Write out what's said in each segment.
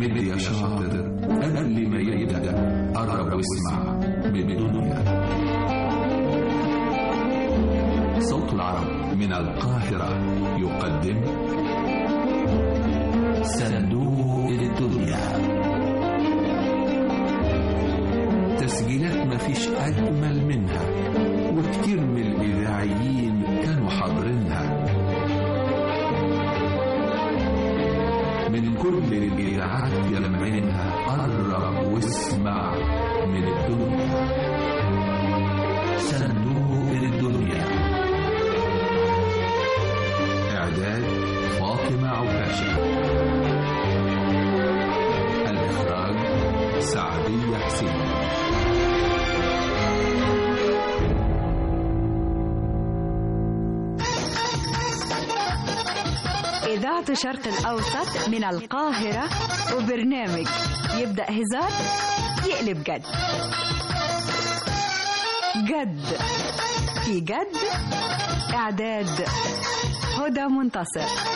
مد يا شاطر قبل ما يبدأ قرب واسمع بالدنيا صوت العرب من القاهرة يقدم صندوق الدنيا تسجيلات مفيش أجمل منها وكتير من الإذاعيين كانوا حاضرينها من كل الإذاعات يلمعينها قرب واسمع من الدنيا صندوق الدنيا إعداد فاطمة عكاشة الإخراج سعدية حسين إذاعة الشرق الأوسط من القاهرة وبرنامج يبدأ هزار يقلب جد جد في جد إعداد هدى منتصر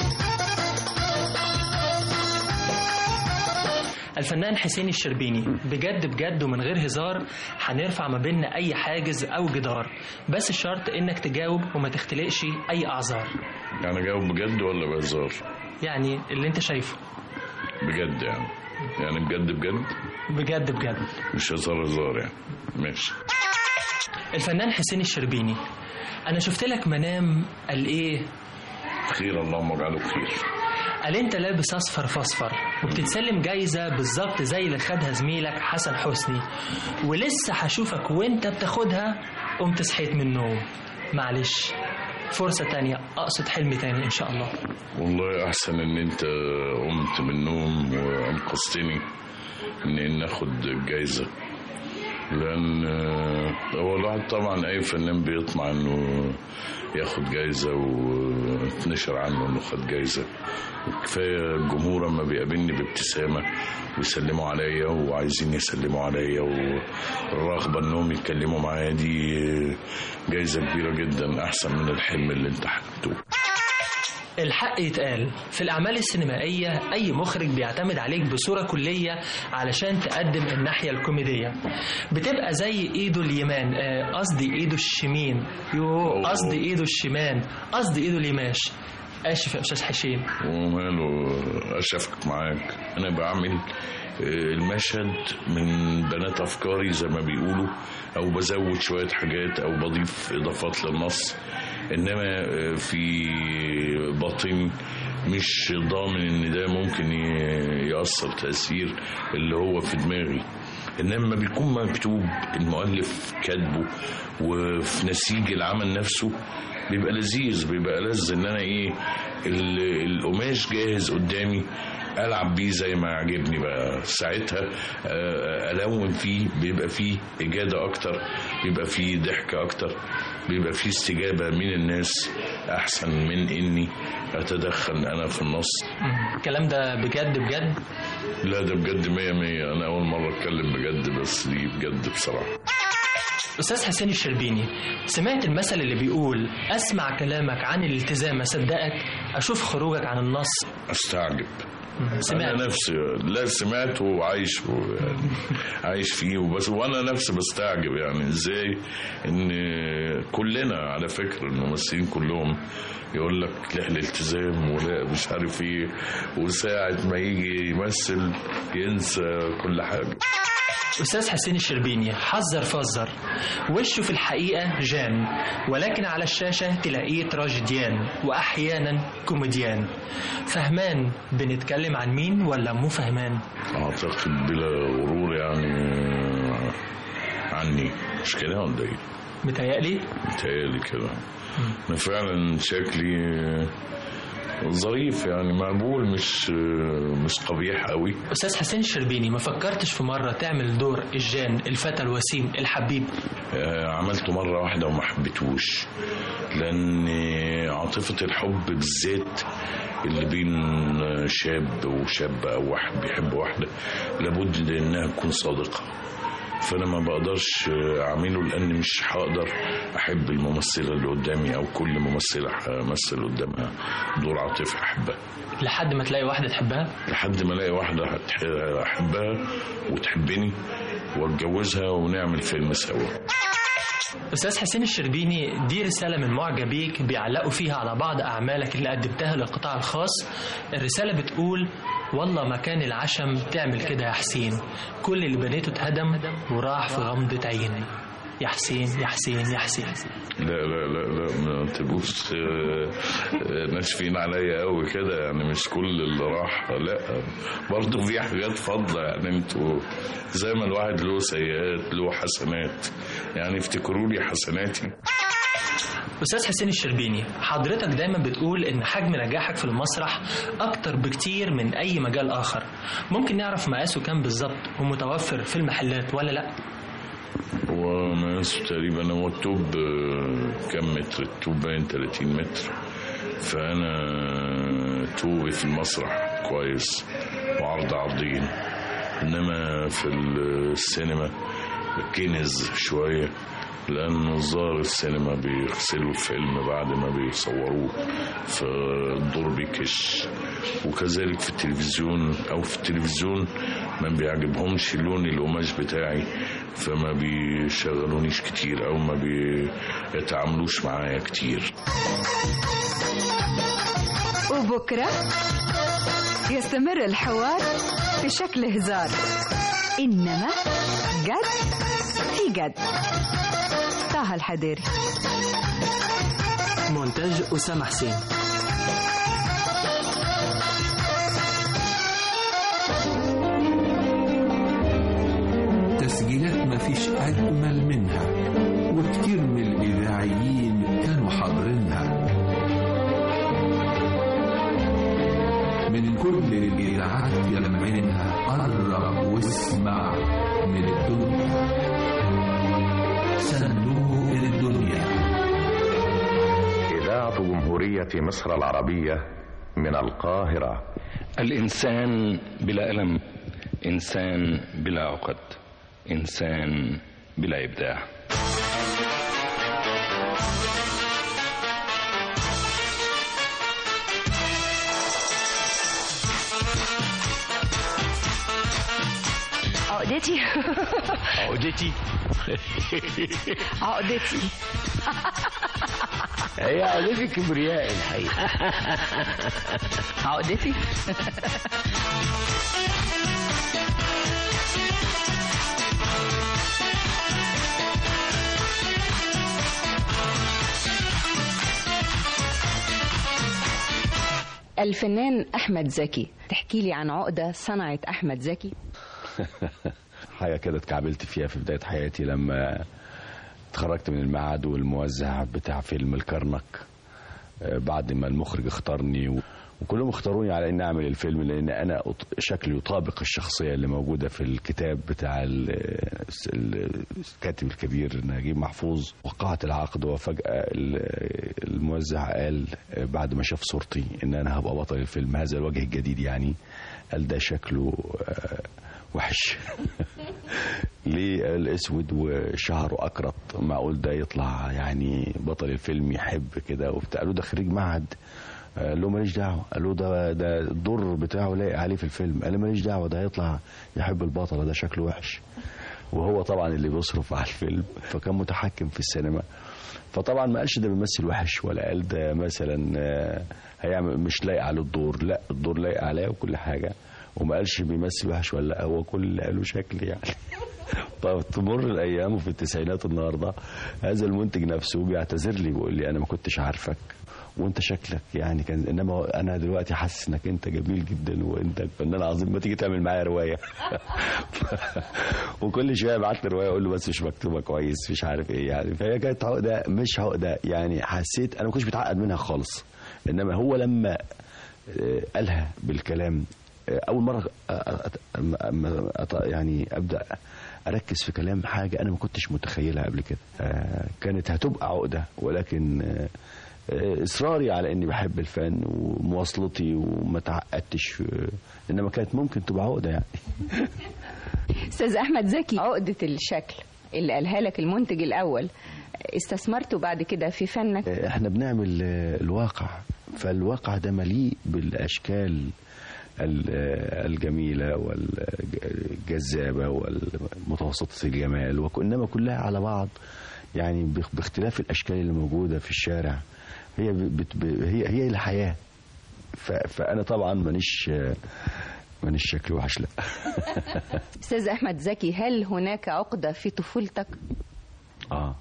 الفنان حسين الشربيني بجد بجد ومن غير هزار هنرفع ما بيننا اي حاجز او جدار بس الشرط انك تجاوب وما تختلقش اي اعذار يعني جاوب بجد ولا بهزار يعني اللي انت شايفه بجد يعني يعني بجد بجد بجد بجد مش هزار هزار يعني ماشي الفنان حسين الشربيني انا شفت لك منام قال ايه خير اللهم اجعله خير قال انت لابس اصفر فاصفر وبتتسلم جايزه بالظبط زي اللي خدها زميلك حسن حسني ولسه هشوفك وانت بتاخدها قمت صحيت من النوم معلش فرصة تانية أقصد حلم تاني إن شاء الله والله احسن ان انت قمت من النوم وانقذتني ان ان اخد الجايزه لان آه، هو الواحد طبعا اي فنان بيطمع انه ياخد جايزه وتنشر عنه انه خد جايزه وكفايه الجمهور اما بيقابلني بابتسامه ويسلموا عليا وعايزين يسلموا عليا والرغبه انهم يتكلموا معايا دي جايزه كبيره جدا احسن من الحلم اللي انت حلمته الحق يتقال في الأعمال السينمائية أي مخرج بيعتمد عليك بصورة كلية علشان تقدم الناحية الكوميدية بتبقى زي إيده اليمان آه، قصدي إيده الشمين يو قصدي إيده الشمال قصدي إيده اليماش آسف يا أستاذ حشيم وماله اشفق معاك انا بعمل آه، المشهد من بنات افكاري زي ما بيقولوا او بزود شويه حاجات او بضيف اضافات للنص انما آه، في باطني مش ضامن ان ده ممكن ي- يأثر تأثير اللي هو في دماغي انما لما بيكون مكتوب المؤلف كاتبه وفي نسيج العمل نفسه بيبقى لذيذ بيبقى لذ ان انا ايه ال- القماش جاهز قدامي العب بيه زي ما يعجبني بقى ساعتها آه، الون فيه بيبقى فيه اجاده اكتر بيبقى فيه ضحك اكتر بيبقى فيه استجابه من الناس احسن من اني اتدخل انا في النص مم. الكلام ده بجد بجد لا ده بجد مية مية انا اول مره اتكلم بجد بس دي بجد بصراحه أستاذ حسين الشربيني سمعت المثل اللي بيقول أسمع كلامك عن الالتزام أصدقك أشوف خروجك عن النص استعجب سمعت انا نفسي لا سمعته وعايش يعني عايش فيه وبس وانا نفسي بستعجب يعني ازاي ان كلنا على فكره الممثلين كلهم يقول لك لا الالتزام ولا مش عارف ايه وساعه ما يجي يمثل ينسى كل حاجه أستاذ حسين الشربيني حذر فزر وشه في الحقيقة جان ولكن على الشاشة تلاقيه تراجيديان وأحيانا كوميديان فهمان بنتكلم عن مين ولا مو فهمان اعتقد بلا غرور يعني عني مش كده ولا ايه؟ متهيألي متهيألي كده انا فعلا شكلي ظريف يعني مقبول مش مش قبيح قوي أستاذ حسين الشربيني ما فكرتش في مرة تعمل دور الجان الفتى الوسيم الحبيب آه، عملته مرة واحدة وما حبيتهوش لأن عاطفة الحب بالذات اللي بين شاب وشاب أو واحد بيحب واحدة لابد إنها تكون صادقة فانا ما بقدرش اعمله لان مش هقدر احب الممثله اللي قدامي او كل ممثله همثل قدامها دور عاطفي احبها لحد ما تلاقي واحدة تحبها لحد ما الاقي واحده هتح- احبها وتحبني واتجوزها ونعمل فيلم سوا أستاذ حسين الشربيني دي رسالة من معجبيك بيعلقوا فيها على بعض أعمالك اللي قدمتها للقطاع الخاص الرسالة بتقول والله ما كان العشم تعمل كده يا حسين كل اللي بنيته اتهدم وراح في غمضة عين يا حسين يا حسين يا حسين لا لا لا لا ما تبقوش آه، آه، ناشفين عليا قوي كده يعني مش كل اللي راح لا برضه في حاجات فاضله يعني انتوا زي ما الواحد له سيئات له حسنات يعني افتكروا لي حسناتي أستاذ حسين الشربيني حضرتك دايما بتقول إن حجم نجاحك في المسرح أكتر بكتير من أي مجال آخر ممكن نعرف مقاسه كام بالظبط ومتوفر في المحلات ولا لأ؟ هو مقاسه تقريبا هو التوب آه، كام متر التوب باين 30 متر فانا توبي في المسرح كويس وعرض عرضين انما في السينما كنز شويه لأن نظار السينما بيغسلوا الفيلم بعد ما بيصوروه فالدور بيكش وكذلك في التلفزيون أو في التلفزيون ما بيعجبهمش لون القماش بتاعي فما بيشغلونيش كتير أو ما بيتعاملوش معايا كتير وبكرة يستمر الحوار في شكل هزار إنما جد في جد طه الحديري مونتاج أسامة حسين تسجيلات ما فيش أجمل منها وكتير من الإذاعيين كانوا حاضرينها من كل الإذاعات يلمعينها قرب واسمع من الدنيا صندوق الدنيا إذاعة جمهورية مصر العربية من القاهرة الإنسان بلا ألم إنسان بلا عقد إنسان بلا إبداع عقدتي عقدتي عقدتي هي عقدتي كبرياء الحقيقة عقدتي الفنان احمد زكي تحكي لي عن عقده صنعت احمد زكي حاجة كده اتكعبلت فيها في بداية حياتي لما اتخرجت من المعهد والموزع بتاع فيلم الكرنك آه، بعد ما المخرج اختارني و... وكلهم اختاروني على اني اعمل الفيلم لان انا أط- شكلي يطابق الشخصيه اللي موجوده في الكتاب بتاع ال- ال- الكاتب الكبير نجيب محفوظ وقعت العقد وفجاه ال- الموزع قال آه، بعد ما شاف صورتي ان انا هبقى بطل الفيلم هذا الوجه الجديد يعني قال ده شكله آه، وحش ليه الاسود وشعره اكرت معقول ده يطلع يعني بطل الفيلم يحب كده وبتاع قالوا ده خريج معهد قال له ماليش دعوه قال له ده ده الدور بتاعه لايق عليه في الفيلم قال له ماليش دعوه ده هيطلع يحب البطله ده شكله وحش وهو طبعا اللي بيصرف على الفيلم فكان متحكم في السينما فطبعا ما قالش ده بيمثل وحش ولا قال ده مثلا آه، هيعمل مش لايق عليه الدور لا الدور لايق عليه وكل حاجه وما قالش بيمثل وحش ولا لا هو كل اللي قاله شكل يعني طب تمر الايام وفي التسعينات النهارده هذا المنتج نفسه بيعتذر لي بيقول لي انا ما كنتش عارفك وانت شكلك يعني كان انما انا دلوقتي حاسس انك انت جميل جدا وانت فنان عظيم ما تيجي تعمل معايا روايه وكل شويه ابعت لي روايه اقول له بس مش مكتوبه كويس مش عارف ايه يعني فهي كانت عقده مش عقده يعني حسيت انا ما كنتش متعقد منها خالص انما هو لما آه، قالها بالكلام آه، اول مره آه، آه، أما- أما أط- يعني ابدا اركز في كلام حاجه انا ما كنتش متخيلها قبل كده آه، كانت هتبقى عقده ولكن آه، آه، اصراري على اني بحب الفن ومواصلتي وما تعقدتش آه، انما كانت ممكن تبقى عقده يعني استاذ احمد زكي عقده الشكل اللي قالها لك المنتج الاول استثمرته بعد كده في فنك احنا بنعمل آه، الواقع فالواقع ده مليء بالاشكال ال- آه، الجميله والجذابه والمتوسطه الجمال وانما كلها على بعض يعني باخ- باختلاف الاشكال اللي موجوده في الشارع هي بت ب- هي هي الحياه ف- فانا طبعا مانيش آه، مانيش شكل وحش لا استاذ احمد زكي هل هناك عقده في طفولتك اه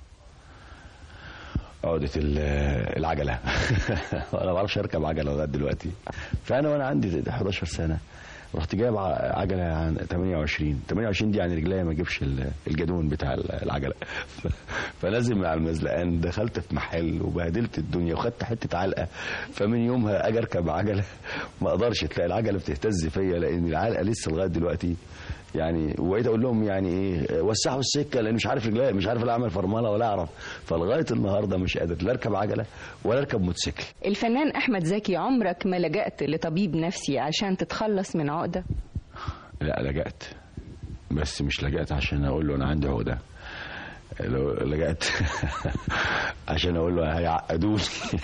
عقدة ال- العجلة أنا ما بعرفش أركب عجلة لغاية دلوقتي فأنا وأنا عندي 11 سنة رحت جايب ع- عجلة عن 28 28 دي يعني رجليا ما اجيبش ال- الجدون بتاع ال- العجلة فلازم مع المزلقان دخلت في محل وبهدلت الدنيا وخدت حتة علقة فمن يومها أجي أركب عجلة ما أقدرش تلاقي العجلة بتهتز فيا لأن العلقة لسه لغاية دلوقتي يعني وبقيت اقول لهم يعني ايه وسعوا السكه لان مش عارف رجلي مش عارف لا اعمل فرمله ولا اعرف فلغايه النهارده مش قادر لا اركب عجله ولا اركب موتوسيكل الفنان احمد زكي عمرك ما لجأت لطبيب نفسي عشان تتخلص من عقده لا لجأت بس مش لجأت عشان اقول له انا عندي عقده لو لجأت عشان اقول له هيعقدوني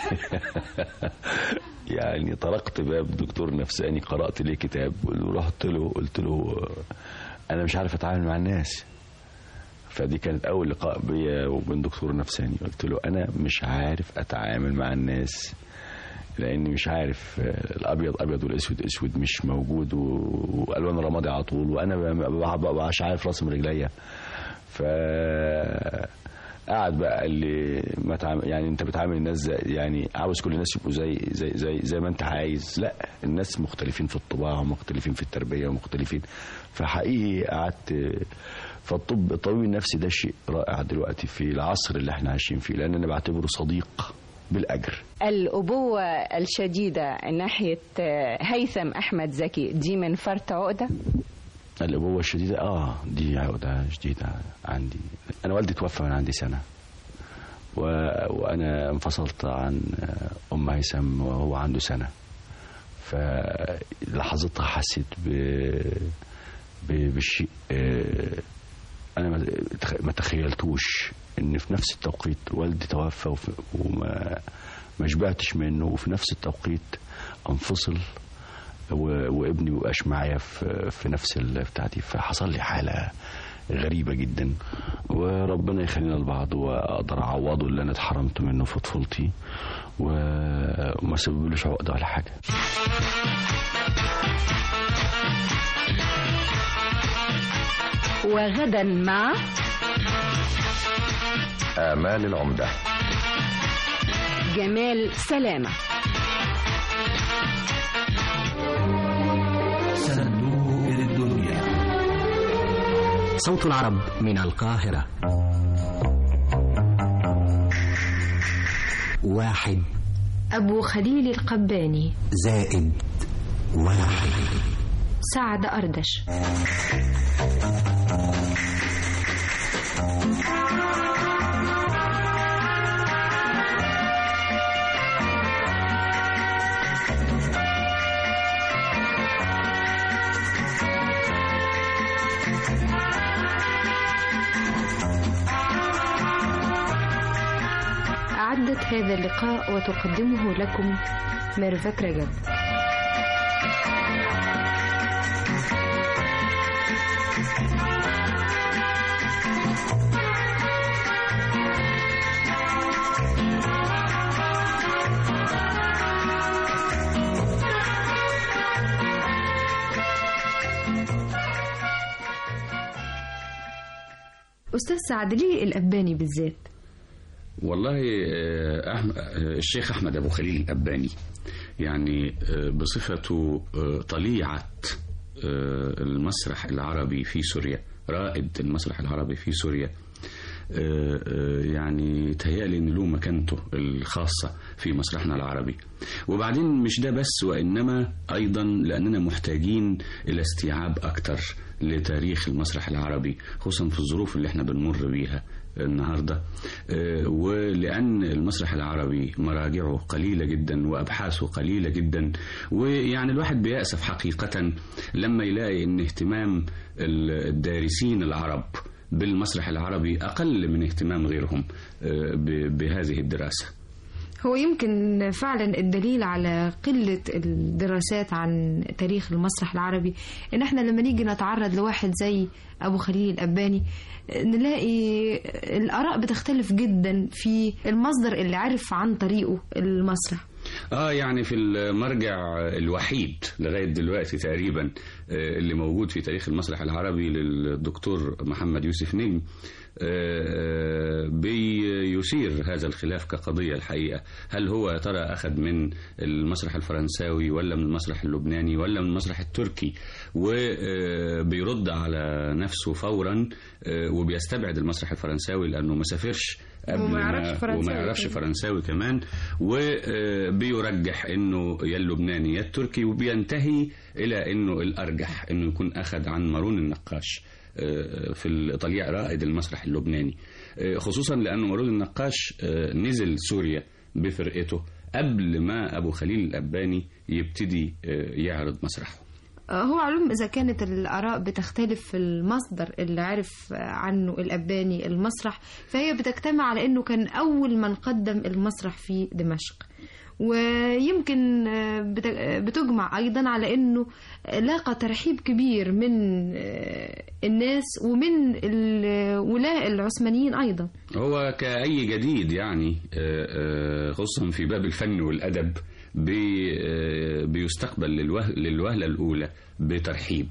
يعني طرقت باب دكتور نفساني قرأت ليه كتاب ورحت له قلت له انا مش عارف اتعامل مع الناس فدي كانت اول لقاء بيا وبين دكتور نفساني قلت له انا مش عارف اتعامل مع الناس لاني مش عارف آه، الابيض ابيض والاسود اسود مش موجود و- والوان رمادي على طول وانا ب- ب- ب- مش عارف راسم رجليا ف قعد بقى قال لي ما تعامل يعني انت بتعامل الناس زي يعني عاوز كل الناس يبقوا زي زي زي زي ما انت عايز لا الناس مختلفين في الطباع ومختلفين في التربيه ومختلفين فحقيقي قعدت فالطب الطبيب النفسي ده شيء رائع دلوقتي في العصر اللي احنا عايشين فيه لان انا بعتبره صديق بالاجر الأبوة الشديدة ناحية آه، هيثم أحمد زكي دي من فرط عقدة الأبوة الشديدة آه دي عقدة شديدة عندي أنا والدي توفى من عندي سنة و... وأنا انفصلت عن أم هيثم وهو عنده سنة فلحظتها حسيت ب... ب... بالشيء آه، أنا ما تخ- ما تخيلتوش إن في نفس التوقيت والدي توفى وف... وما ما شبعتش منه وفي نفس التوقيت انفصل و- وابني مبقاش معايا في في نفس ال- بتاعتي فحصل لي حاله غريبه جدا وربنا يخلينا لبعض واقدر اعوضه اللي انا اتحرمت منه في طفولتي و- وما سببلوش عقده ولا حاجه وغدا مع آمال العمدة جمال سلامة صندوق الدنيا صوت العرب من القاهرة واحد أبو خليل القباني زائد واحد سعد أردش أعدت هذا اللقاء وتقدمه لكم ميرفت رجب أستاذ سعد ليه الأباني بالذات؟ والله آه، أحم- آه، الشيخ أحمد أبو خليل الأباني يعني آه، بصفته آه، طليعة آه، المسرح العربي في سوريا رائد المسرح العربي في سوريا آه، آه، يعني تهيألي ان له مكانته الخاصة في مسرحنا العربي وبعدين مش ده بس وإنما أيضا لأننا محتاجين إلى استيعاب أكتر لتاريخ المسرح العربي خصوصا في الظروف اللي احنا بنمر بيها النهارده آه، ولان المسرح العربي مراجعه قليله جدا وابحاثه قليله جدا ويعني الواحد بيأسف حقيقه لما يلاقي ان اهتمام ال- الدارسين العرب بالمسرح العربي اقل من اهتمام غيرهم آه، ب- بهذه الدراسه هو يمكن فعلا الدليل على قلة الدراسات عن تاريخ المسرح العربي ان احنا لما نيجي نتعرض لواحد زي ابو خليل الاباني نلاقي الاراء بتختلف جدا في المصدر اللي عرف عن طريقه المسرح اه يعني في المرجع الوحيد لغايه دلوقتي تقريبا آه، اللي موجود في تاريخ المسرح العربي للدكتور محمد يوسف نجم آه، آه، بيثير هذا الخلاف كقضيه الحقيقه هل هو يا ترى اخذ من المسرح الفرنساوي ولا من المسرح اللبناني ولا من المسرح التركي وبيرد على نفسه فورا آه، وبيستبعد المسرح الفرنساوي لانه ما سافرش قبل وما يعرفش ما فرنساوي وما يعرفش كمان. فرنساوي كمان وبيرجح انه يا اللبناني يا التركي وبينتهي الى انه الارجح انه يكون اخذ عن مارون النقاش آه، في الايطاليا رائد المسرح اللبناني آه، خصوصا لانه مارون النقاش آه، نزل سوريا بفرقته قبل ما ابو خليل الاباني يبتدي آه، يعرض مسرحه هو علوم إذا كانت الآراء بتختلف في المصدر اللي عرف عنه الأباني المسرح فهي بتجتمع على أنه كان أول من قدم المسرح في دمشق ويمكن بت- بتجمع أيضا على أنه لاقى ترحيب كبير من الناس ومن الولاء العثمانيين أيضا هو كأي جديد يعني آه، آه، خصوصا في باب الفن والأدب بي- آه، بيستقبل للوه- للوهلة الأولى بترحيب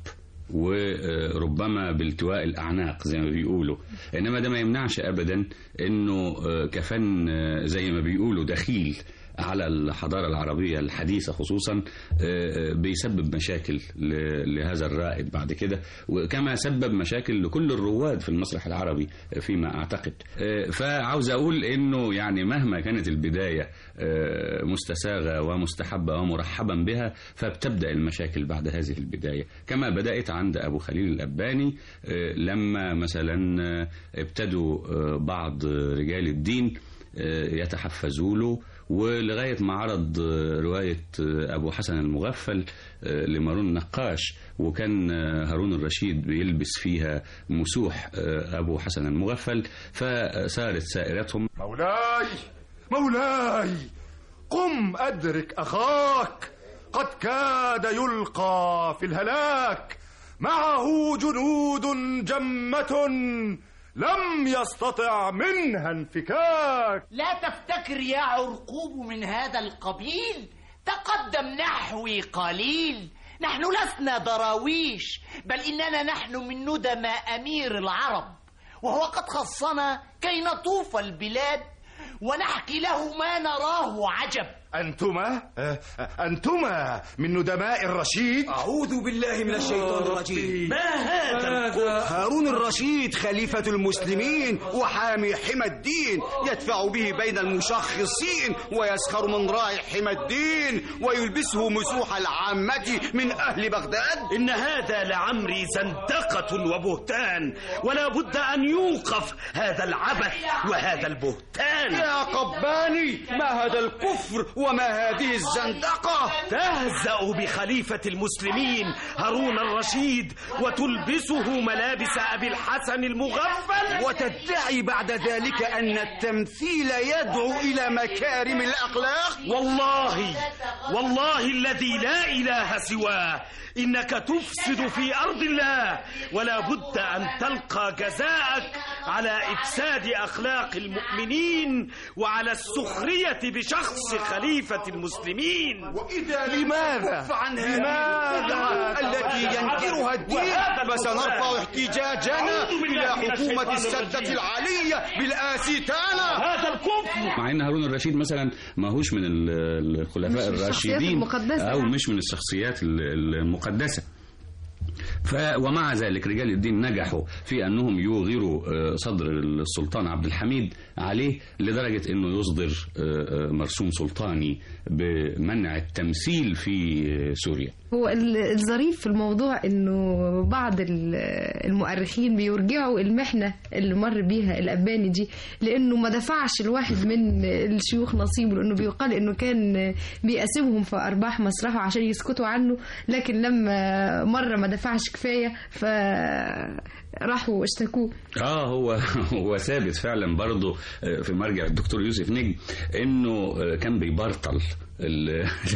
وربما بالتواء الأعناق زي ما بيقولوا إنما ده ما يمنعش أبدا إنه آه، كفن آه، زي ما بيقولوا دخيل على الحضارة العربية الحديثة خصوصا آه، آه، بيسبب مشاكل ل- لهذا الرائد بعد كده وكما سبب مشاكل لكل الرواد في المسرح العربي فيما أعتقد آه، فعاوز أقول إنه يعني مهما كانت البداية آه، مستساغة ومستحبة ومرحبا بها فبتبدأ المشاكل بعد هذه البداية كما بدأت عند أبو خليل الأباني آه، لما مثلا آه، ابتدوا آه، بعض رجال الدين آه، يتحفزوا له ولغاية ما عرض آه، رواية آه، أبو حسن المغفل آه، لمارون النقاش وكان آه، هارون الرشيد بيلبس فيها مسوح آه، أبو حسن المغفل فصارت سائرتهم مولاي مولاي قم أدرك أخاك قد كاد يلقى في الهلاك معه جنود جمة لم يستطع منها انفكاك لا تفتكر يا عرقوب من هذا القبيل تقدم نحوي قليل نحن لسنا دراويش بل إننا نحن من ندماء أمير العرب وهو قد خصنا كي نطوف البلاد ونحكي له ما نراه عجب أنتما آه، أنتما من ندماء الرشيد أعوذ بالله من الشيطان الرجيم ما هذا هارون الرشيد خليفة المسلمين وحامي حمى الدين يدفع به بين المشخصين ويسخر من راعي حمى الدين ويلبسه مسوح العامة من أهل بغداد إن هذا لعمري زندقة وبهتان ولا بد أن يوقف هذا العبث وهذا البهتان يا قباني ما هذا الكفر وما هذه الزندقة تهزأ بخليفة المسلمين هارون الرشيد وتلبسه ملابس أبي الحسن المغفل وتدعي بعد ذلك أن التمثيل يدعو إلى مكارم الأخلاق والله والله الذي لا إله سواه إنك تفسد في أرض الله ولا بد أن تلقى جزاءك على إفساد أخلاق المؤمنين وعلى السخرية بشخص خليفة المسلمين وإذا لماذا عن لماذا التي ينكرها الدين فسنرفع احتجاجنا إلى حكومة السدة العلية بالآسيتانا هذا الكفر مع ان هارون الرشيد مثلا ما هوش من ال- الخلفاء مش من الشخصيات الراشدين المقدسة او يعني. مش من الشخصيات ال- المقدسه ف ومع ذلك رجال الدين نجحوا في انهم يوغروا آه، صدر السلطان عبد الحميد عليه لدرجه انه يصدر آه، آه، مرسوم سلطاني بمنع التمثيل في آه، سوريا هو ال- الظريف في الموضوع انه بعض ال- المؤرخين بيرجعوا المحنه اللي مر بيها الاباني دي لانه ما دفعش الواحد من الشيوخ نصيبه لانه بيقال انه كان بيقاسمهم في ارباح مسرحه عشان يسكتوا عنه لكن لما مره ما دفعش كفايه فراحوا اشتكوه اه هو هو ثابت فعلا برضه آه، في مرجع الدكتور يوسف نجم انه آه، كان بيبرطل ال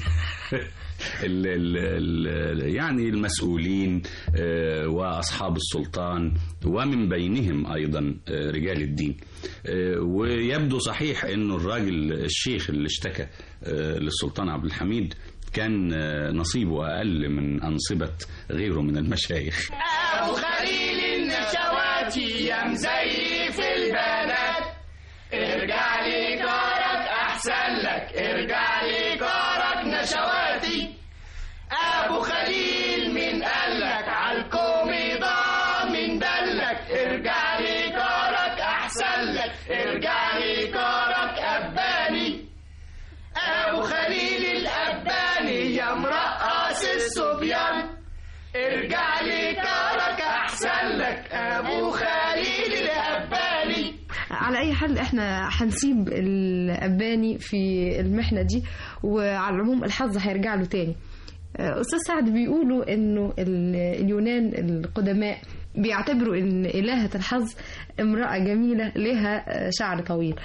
ال ال ال يعني المسؤولين آه، واصحاب السلطان ومن بينهم ايضا آه، رجال الدين آه، ويبدو صحيح انه الراجل الشيخ اللي اشتكى آه، للسلطان عبد الحميد كان آه، نصيبه اقل من انصبه غيره من المشايخ ابو خليل النشواتي يا مزيف البنات ارجع لي جارك احسن لك ارجع لي جارك نشواتي ابو خليل من قالك عالكوميضة من دلك ارجع لي جارك احسن لك ارجع لي جارك اباني ابو خليل الاباني يا مرقص الصبيان ارجع لي جارك احسن لك ابو خليل الاباني على اي حال احنا هنسيب الاباني في المحنه دي وعلى العموم الحظ هيرجع له تاني آه، استاذ سعد بيقولوا انه ال- اليونان القدماء بيعتبروا ان الهه الحظ امراه جميله لها آه، شعر طويل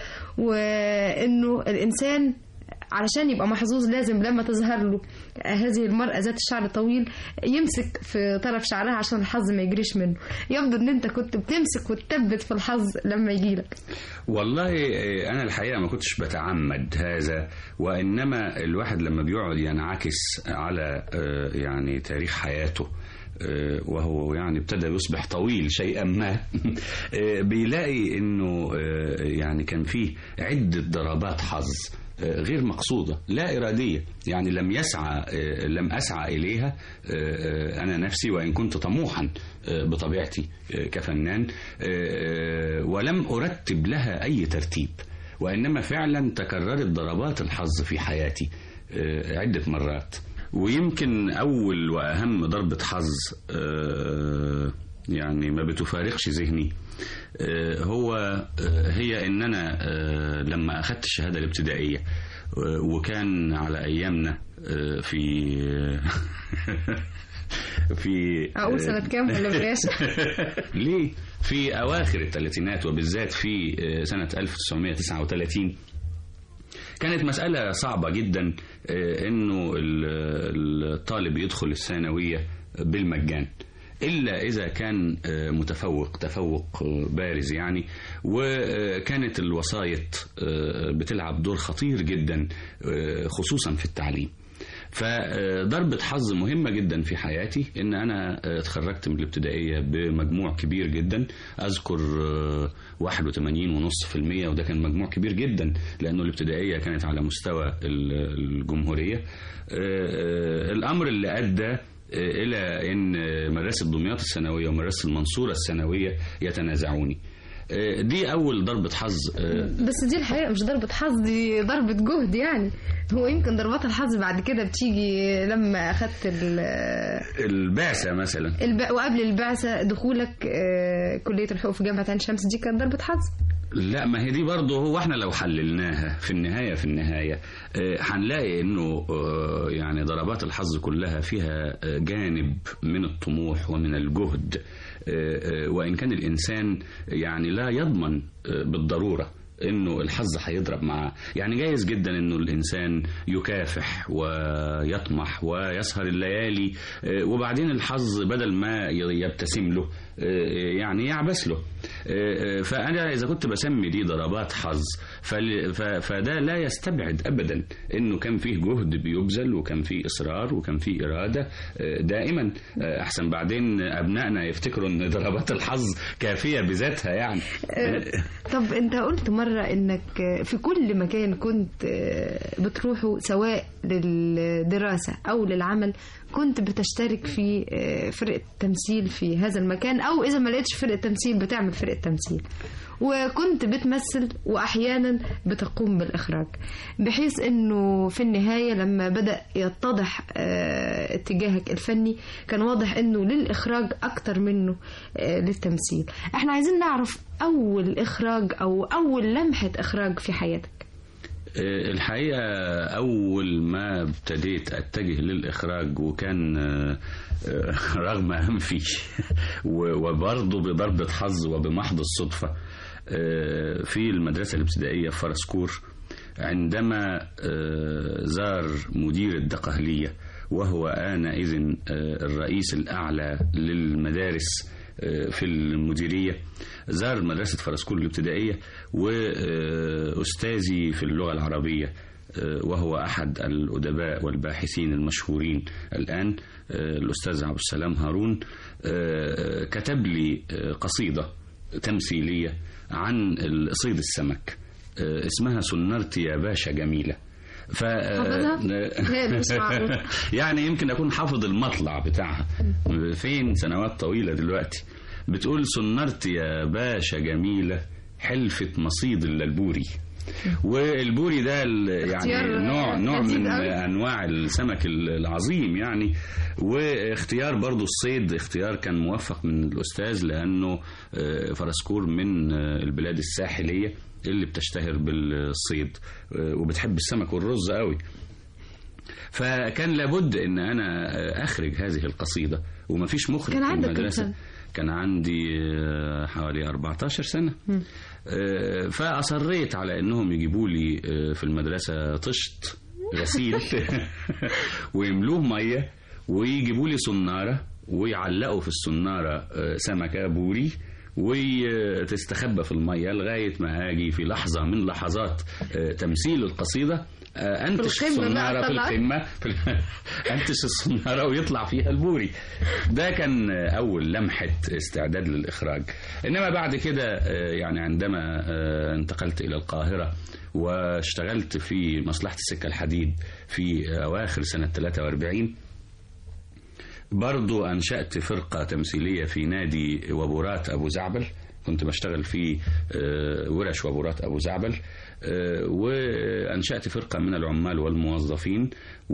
وانه الانسان علشان يبقى محظوظ لازم لما تظهر له هذه المرأة ذات الشعر الطويل يمسك في طرف شعرها عشان الحظ ما يجريش منه يبدو ان انت كنت بتمسك وتثبت في الحظ لما يجيلك والله آه، أنا الحقيقة ما كنتش بتعمد هذا وإنما الواحد لما بيقعد ينعكس على آه، يعني تاريخ حياته آه، وهو يعني ابتدى يصبح طويل شيئا ما آه، بيلاقي انه آه، يعني كان فيه عدة ضربات حظ آه، غير مقصودة لا إرادية يعني لم يسعى آه، لم أسعى إليها آه، آه، أنا نفسي وإن كنت طموحا آه، بطبيعتي آه، كفنان آه، آه، ولم أرتب لها أي ترتيب وإنما فعلا تكررت ضربات الحظ في حياتي آه، عدة مرات ويمكن أول وأهم ضربة حظ آه، يعني ما بتفارقش ذهني آه، هو آه، هي ان انا آه، لما اخذت الشهاده الابتدائيه آه، وكان على ايامنا آه، في في اقول سنة كام ولا بلاش ليه في اواخر الثلاثينات وبالذات في آه، سنه 1939 كانت مسألة صعبة جدا آه، انه ال- الطالب يدخل الثانوية بالمجان إلا إذا كان آه، متفوق تفوق آه، بارز يعني وكانت الوسايط آه، بتلعب دور خطير جدا آه، خصوصا في التعليم فضربة حظ مهمة جدا في حياتي ان انا اتخرجت من الابتدائية بمجموع كبير جدا اذكر آه، 81.5% وده كان مجموع كبير جدا لانه الابتدائية كانت على مستوى ال- الجمهورية آه، آه، الامر اللي ادى آه، الى ان مدرسة دمياط الثانوية ومدرسة المنصورة الثانوية يتنازعوني آه، دي اول ضربة حظ آه، بس دي الحقيقة مش ضربة حظ دي ضربة جهد يعني هو يمكن ضربات الحظ بعد كده بتيجي لما أخدت ال البعثة مثلا الب... وقبل البعثة دخولك آه، كلية الحقوق في جامعة عين شمس دي كانت ضربة حظ لا ما هي دي برضه هو احنا لو حللناها في النهايه في النهايه آه، هنلاقي انه آه، يعني ضربات الحظ كلها فيها آه، جانب من الطموح ومن الجهد آه، آه، وان كان الانسان يعني لا يضمن آه، بالضروره انه الحظ هيضرب معاه يعني جايز جدا انه الانسان يكافح ويطمح ويسهر الليالي آه، وبعدين الحظ بدل ما ي- يبتسم له آه، يعني يعبس له آه، آه، فانا اذا كنت بسمي دي ضربات حظ فل- ف- فده لا يستبعد ابدا انه كان فيه جهد بيبذل وكان فيه اصرار وكان فيه اراده آه، دائما آه، احسن بعدين ابنائنا يفتكروا ان ضربات الحظ كافيه بذاتها يعني آه، طب انت قلت مرة مرة انك في كل مكان كنت بتروحه سواء للدراسة او للعمل كنت بتشترك في فرقة تمثيل في هذا المكان او اذا ما لقيتش فرقة تمثيل بتعمل فرقة تمثيل وكنت بتمثل واحيانا بتقوم بالاخراج بحيث انه في النهايه لما بدا يتضح آه، اتجاهك الفني كان واضح انه للاخراج اكتر منه آه، للتمثيل احنا عايزين نعرف اول اخراج او اول لمحه اخراج في حياتك آه، الحقيقة أول ما ابتديت أتجه للإخراج وكان آه، آه، رغم أنفي و- وبرضه بضربة حظ وبمحض الصدفة آه، في المدرسة الابتدائية في فرسكور عندما آه، زار مدير الدقهلية وهو آنئذ آه، الرئيس الأعلى للمدارس آه، في المديرية زار مدرسة فرسكور الابتدائية وأستاذي في اللغة العربية آه، وهو أحد الأدباء والباحثين المشهورين الآن آه، الأستاذ عبد السلام هارون آه، كتب لي آه، قصيدة تمثيلية عن صيد السمك آه، اسمها سنرتي يا باشا جميلة ف حافظها؟ هي مش معروفة. يعني يمكن اكون حافظ المطلع بتاعها فين سنوات طويله دلوقتي بتقول سنرت يا باشا جميله حلفة مصيد اللبوري والبوري ده ال- يعني اختيار نوع نوع لذيذ من أوي. انواع السمك العظيم يعني واختيار برضو الصيد اختيار كان موفق من الاستاذ لانه آه، فرسكور من آه، البلاد الساحليه اللي بتشتهر بالصيد آه، وبتحب السمك والرز قوي فكان لابد ان انا اخرج هذه القصيده ومفيش مخرج كان في عندك كام المدرسه سنة؟ كان عندي آه، حوالي 14 سنه مم. آه، فاصريت على انهم يجيبوا لي آه، في المدرسه طشت غسيل ويملوه ميه ويجيبوا لي صناره ويعلقوا في الصناره آه، سمكه بوري وتستخبى في الميه لغايه ما اجي في لحظه من لحظات آه، تمثيل القصيده آه، انتش القمة بقى الصناره في طلع. القمه في ال- انتش الصناره ويطلع فيها البوري ده كان آه، اول لمحه استعداد للاخراج انما بعد كده آه، يعني عندما آه، انتقلت الى القاهره واشتغلت في مصلحه السكه الحديد في اواخر سنه 43 برضو أنشأت فرقة تمثيلية في نادي وبورات أبو زعبل كنت بشتغل في آه، ورش وبورات أبو زعبل آه، وأنشأت فرقة من العمال والموظفين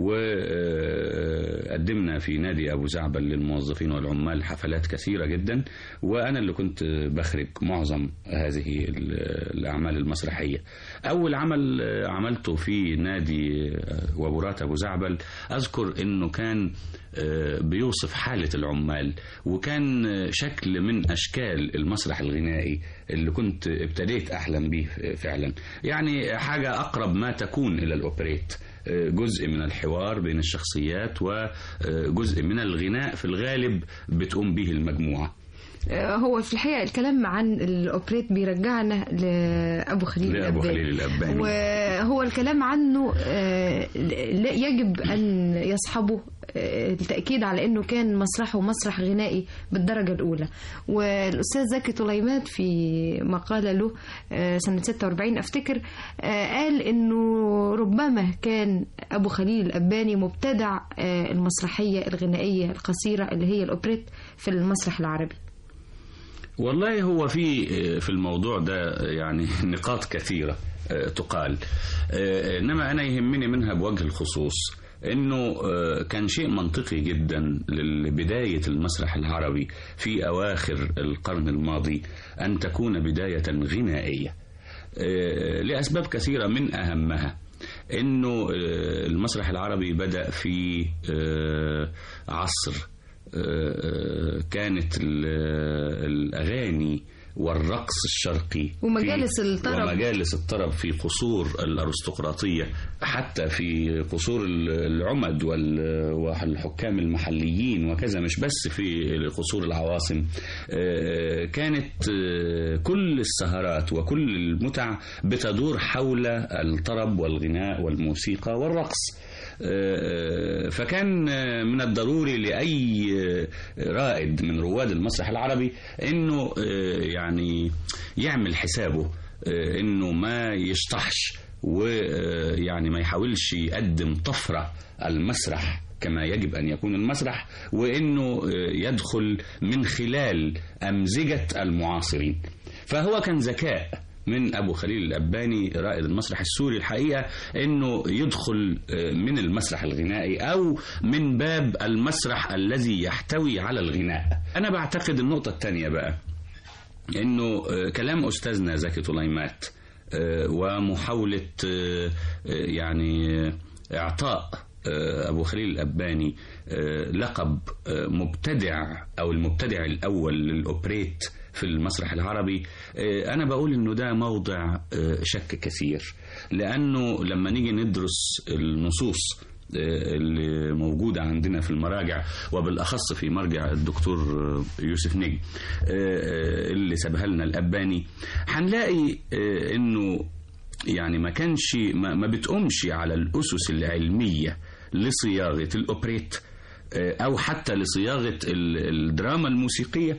وقدمنا في نادي أبو زعبل للموظفين والعمال حفلات كثيرة جدا وأنا اللي كنت بخرج معظم هذه ال- الأعمال المسرحية أول عمل آه، عملته في نادي آه، وبورات أبو زعبل أذكر أنه كان آه، بيوصف حالة العمال وكان آه، شكل من أشكال المسرح الغنائي اللي كنت ابتديت أحلم به فعلا يعني حاجة أقرب ما تكون إلى الأوبريت آه، جزء من الحوار بين الشخصيات وجزء من الغناء في الغالب بتقوم به المجموعة آه، هو في الحقيقة الكلام عن الأوبريت بيرجعنا لأبو خليل لأبو الأباني. خليل الأباني وهو الكلام عنه آه، لا- يجب أن يصحبه آه، التأكيد على أنه كان مسرحه مسرح غنائي بالدرجة الأولى والأستاذ زكي طليمات في مقالة له آه، سنة 46 أفتكر آه، قال أنه ربما كان أبو خليل الأباني مبتدع آه، المسرحية الغنائية القصيرة اللي هي الأوبريت في المسرح العربي والله هو في في الموضوع ده يعني نقاط كثيرة آه، تقال آه، إنما أنا يهمني منها بوجه الخصوص انه آه، كان شيء منطقي جدا لبدايه المسرح العربي في اواخر القرن الماضي ان تكون بدايه غنائيه آه، لاسباب كثيره من اهمها انه آه، المسرح العربي بدا في آه، عصر آه، كانت ال- الأغاني والرقص الشرقي ومجالس في- الطرب. ومجالس الطرب في قصور الأرستقراطية حتى في قصور ال- العمد وال- والحكام المحليين وكذا مش بس في قصور العواصم آه، كانت آه، كل السهرات وكل المتع بتدور حول الطرب والغناء والموسيقى والرقص آه، فكان آه، من الضروري لأي آه، رائد من رواد المسرح العربي أنه آه، يعني يعمل حسابه آه، انه ما يشطحش ويعني ما يحاولش يقدم طفرة المسرح كما يجب أن يكون المسرح وأنه آه، يدخل من خلال أمزجة المعاصرين فهو كان ذكاء من أبو خليل الأباني رائد المسرح السوري الحقيقة أنه يدخل آه، من المسرح الغنائي أو من باب المسرح الذي يحتوي على الغناء أنا بعتقد النقطة الثانية بقى انه آه، كلام استاذنا زكي طليمات آه، ومحاوله آه، آه، يعني آه، اعطاء آه، ابو خليل الاباني آه، لقب آه، مبتدع او المبتدع الاول للاوبريت في المسرح العربي آه، انا بقول انه ده موضع آه، شك كثير لانه لما نيجي ندرس النصوص اللي موجودة عندنا في المراجع وبالأخص في مرجع الدكتور يوسف نجم اللي سابها لنا الأباني هنلاقي إنه يعني ما كانش ما, ما بتقومش على الأسس العلمية لصياغة الأوبريت أو حتى لصياغة ال- الدراما الموسيقية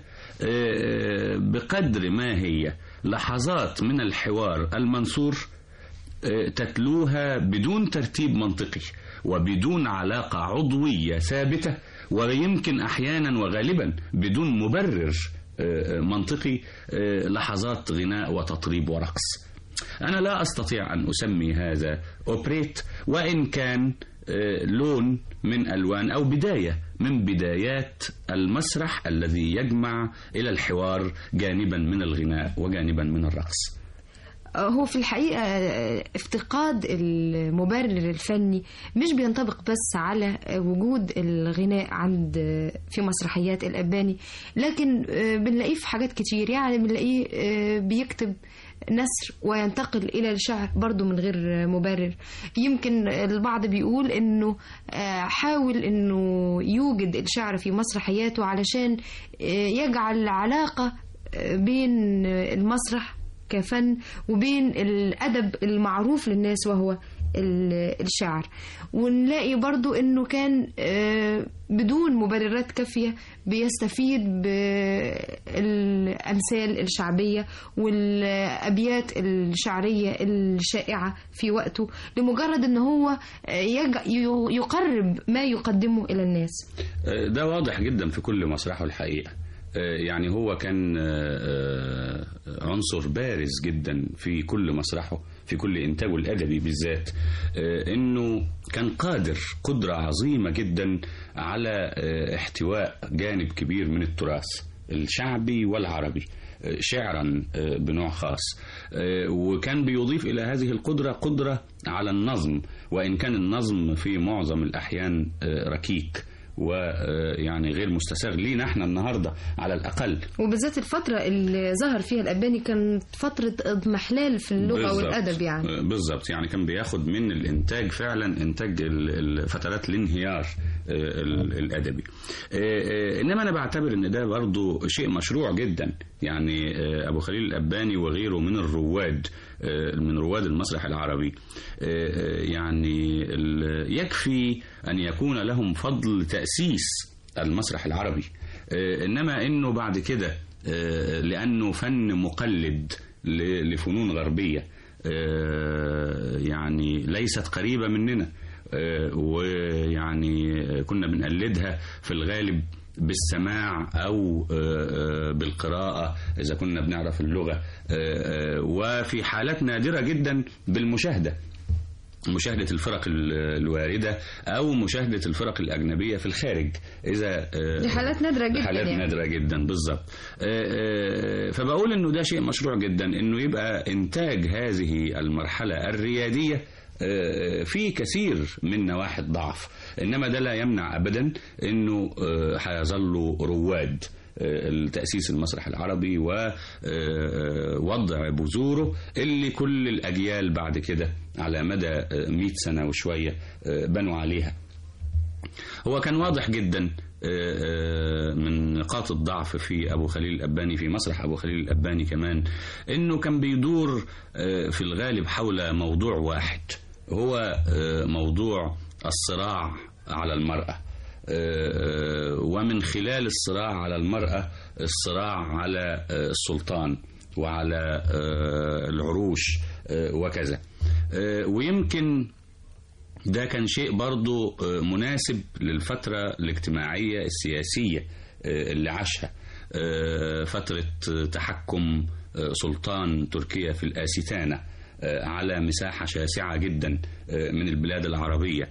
بقدر ما هي لحظات من الحوار المنثور تتلوها بدون ترتيب منطقي وبدون علاقة عضوية ثابتة ويمكن أحيانا وغالبا بدون مبرر آه، منطقي آه، لحظات غناء وتطريب ورقص أنا لا أستطيع أن أسمي هذا أوبريت وإن كان آه، لون من ألوان أو بداية من بدايات المسرح الذي يجمع إلى الحوار جانبا من الغناء وجانبا من الرقص هو في الحقيقة افتقاد المبرر الفني مش بينطبق بس على وجود الغناء عند في مسرحيات الأباني لكن بنلاقيه في حاجات كتير يعني بنلاقيه بيكتب نثر وينتقل إلى الشعر برضو من غير مبرر يمكن البعض بيقول إنه حاول إنه يوجد الشعر في مسرحياته علشان يجعل علاقة بين المسرح كفن وبين الأدب المعروف للناس وهو ال- الشعر ونلاقي برضو انه كان آه، بدون مبررات كافية بيستفيد بالأمثال الشعبية والأبيات الشعرية الشائعة في وقته لمجرد ان هو آه، يج- يقرب ما يقدمه إلى الناس ده واضح جدا في كل مسرحه الحقيقة يعني هو كان آه، عنصر بارز جدا في كل مسرحه في كل إنتاجه الأدبي بالذات آه، إنه كان قادر قدرة عظيمة جدا على آه، احتواء جانب كبير من التراث الشعبي والعربي آه، شعرا آه، بنوع خاص آه، وكان بيضيف إلى هذه القدرة قدرة على النظم وإن كان النظم في معظم الأحيان آه، ركيك ويعني غير مستساغ لينا احنا النهارده على الاقل وبالذات الفترة اللي ظهر فيها الأباني كانت فترة اضمحلال في اللغة بالظبط. والأدب يعني آه، بالظبط يعني كان بياخد من الانتاج فعلا انتاج ال- ال- فترات الانهيار آه، ال- الادبي آه، آه، انما انا بعتبر ان ده برضو شيء مشروع جدا يعني آه، ابو خليل الاباني وغيره من الرواد آه، من رواد المسرح العربي آه، آه، يعني ال- يكفي ان يكون لهم فضل تاسيس المسرح العربي آه، انما انه بعد كده آه، لانه فن مقلد ل- لفنون غربيه آه، يعني ليست قريبه مننا آه، ويعني آه، كنا بنقلدها في الغالب بالسماع او آه، آه، بالقراءه اذا كنا بنعرف اللغه آه، آه، وفي حالات نادره جدا بالمشاهده مشاهدة الفرق ال- الواردة أو مشاهدة الفرق الأجنبية في الخارج إذا آه، دي حالات نادرة جدا حالات يعني. نادرة جدا بالظبط آه، آه، فبقول إنه ده شيء مشروع جدا إنه يبقى إنتاج هذه المرحلة الريادية آه، في كثير من نواحي الضعف إنما ده لا يمنع أبدا إنه آه، هيظلوا رواد التأسيس المسرح العربي ووضع بذوره اللي كل الأجيال بعد كده على مدى 100 سنة وشوية بنوا عليها هو كان واضح جدا من نقاط الضعف في أبو خليل الأباني في مسرح أبو خليل الأباني كمان إنه كان بيدور في الغالب حول موضوع واحد هو موضوع الصراع على المرأة ومن خلال الصراع على المرأة الصراع على السلطان وعلى آه، العروش آه، وكذا آه، ويمكن ده كان شيء برضو آه، مناسب للفترة الاجتماعية السياسية آه، اللي عاشها آه، فترة آه، تحكم آه، سلطان تركيا في الآستانة آه، على مساحة شاسعة جدا آه، من البلاد العربية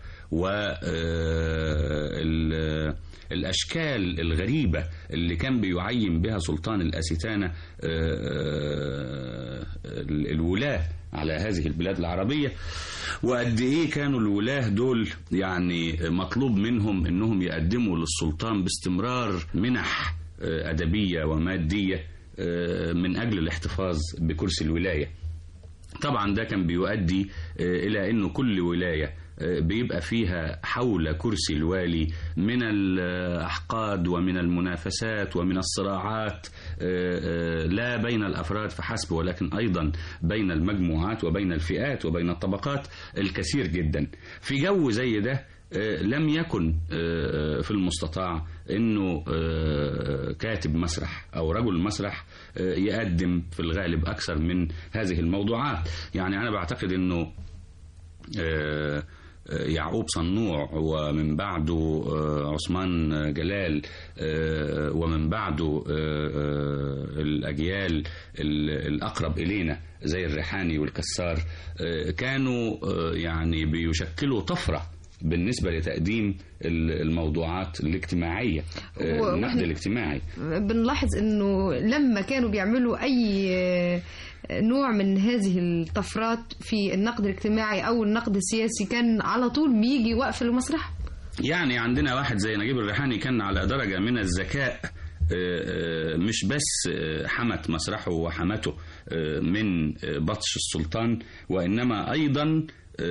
والأشكال الغريبة اللي كان بيعين بها سلطان الأستانة آه، آه، الولاة على هذه البلاد العربية وقد ايه كانوا الولاه دول يعني مطلوب منهم انهم يقدموا للسلطان باستمرار منح آه، ادبيه وماديه آه، من اجل الاحتفاظ بكرسي الولايه طبعا ده كان بيؤدي آه، الى انه كل ولايه آه، بيبقى فيها حول كرسي الوالي من الاحقاد ومن المنافسات ومن الصراعات آه، آه، لا بين الافراد فحسب ولكن ايضا بين المجموعات وبين الفئات وبين الطبقات الكثير جدا في جو زي ده آه، لم يكن آه، في المستطاع انه آه، كاتب مسرح او رجل مسرح آه، يقدم في الغالب اكثر من هذه الموضوعات يعني انا بعتقد انه آه، آه، يعقوب صنوع ومن بعده آه، عثمان جلال آه، ومن بعده آه، آه، الأجيال ال- الأقرب إلينا زي الريحاني والكسار آه، كانوا آه، يعني بيشكلوا طفرة بالنسبة لتقديم ال- الموضوعات الاجتماعية آه، و- النقد وإحنا- الاجتماعي بنلاحظ انه لما كانوا بيعملوا اي آه، نوع من هذه الطفرات في النقد الاجتماعي او النقد السياسي كان على طول بيجي وقف المسرح يعني عندنا واحد زي نجيب الريحاني كان على درجة من الذكاء آه، آه، مش بس آه، حمت مسرحه وحمته آه، من آه، بطش السلطان وإنما أيضا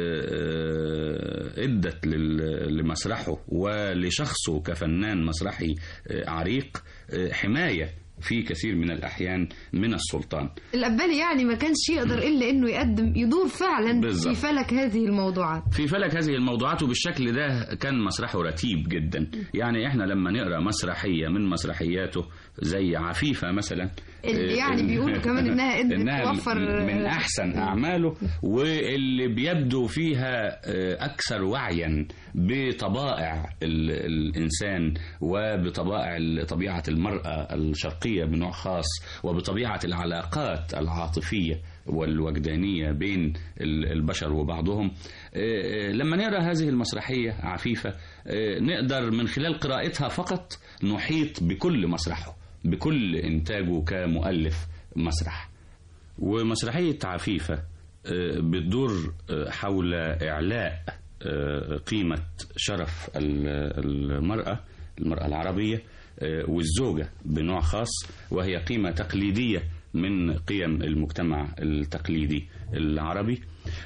آه، ادت لل- لمسرحه ولشخصه كفنان مسرحي آه، عريق آه، حماية في كثير من الأحيان من السلطان الأباني يعني ما كانش يقدر إلا إنه يقدم يدور فعلا بالظبط. في فلك هذه الموضوعات في فلك هذه الموضوعات وبالشكل ده كان مسرحه رتيب جدا يعني احنا لما نقرا مسرحيه من مسرحياته زي عفيفه مثلا اللي آه، يعني ال- بيقولوا كمان إنها قدرت إنها توفر من احسن اعماله واللي بيبدو فيها آه، اكثر وعيا بطبائع ال- الانسان وبطبائع طبيعه المراه الشرقيه بنوع خاص وبطبيعه العلاقات العاطفيه والوجدانيه بين ال- البشر وبعضهم آه، آه، لما نقرا هذه المسرحيه عفيفه آه، نقدر من خلال قراءتها فقط نحيط بكل مسرحه بكل انتاجه كمؤلف مسرح ومسرحيه عفيفه آه، بتدور آه، حول اعلاء آه، قيمه شرف ال- المراه المراه العربيه آه، والزوجه بنوع خاص وهي قيمه تقليديه من قيم المجتمع التقليدي العربي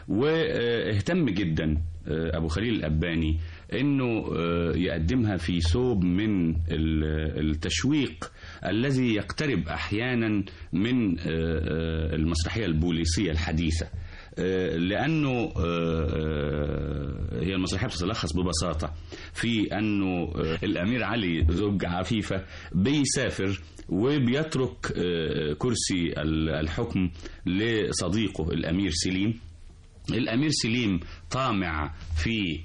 واهتم جدا آه، ابو خليل الاباني انه آه، يقدمها في ثوب من ال- التشويق الذي يقترب احيانا من آه، آه، المسرحيه البوليسيه الحديثه آه، لانه آه، آه، هي المسرحيه بتتلخص ببساطه في انه آه، الامير علي زوج عفيفه بيسافر وبيترك آه، كرسي ال- الحكم لصديقه الامير سليم الامير سليم طامع في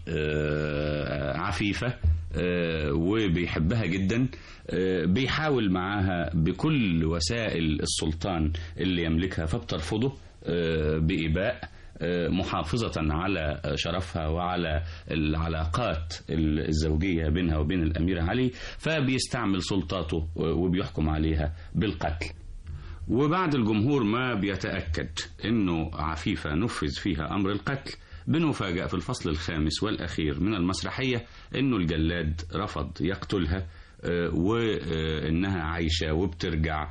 آه، عفيفه آه، وبيحبها جدا آه، بيحاول معاها بكل وسائل السلطان اللي يملكها فبترفضه آه، بإباء آه، محافظة على شرفها وعلى العلاقات الزوجية بينها وبين الأمير علي فبيستعمل سلطاته وبيحكم عليها بالقتل وبعد الجمهور ما بيتأكد أنه عفيفة نفذ فيها أمر القتل بنفاجأ في الفصل الخامس والأخير من المسرحية أنه الجلاد رفض يقتلها آه، وإنها عايشة وبترجع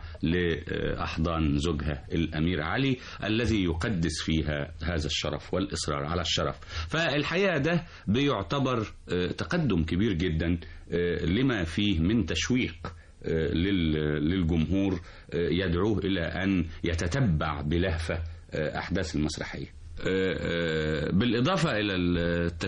لأحضان زوجها الأمير علي الذي يقدس فيها هذا الشرف والإصرار على الشرف فالحقيقة ده بيعتبر آه، تقدم كبير جدا آه، لما فيه من تشويق آه، لل- للجمهور آه، يدعوه إلى أن يتتبع بلهفة آه، أحداث المسرحية آه، آه، بالإضافة إلى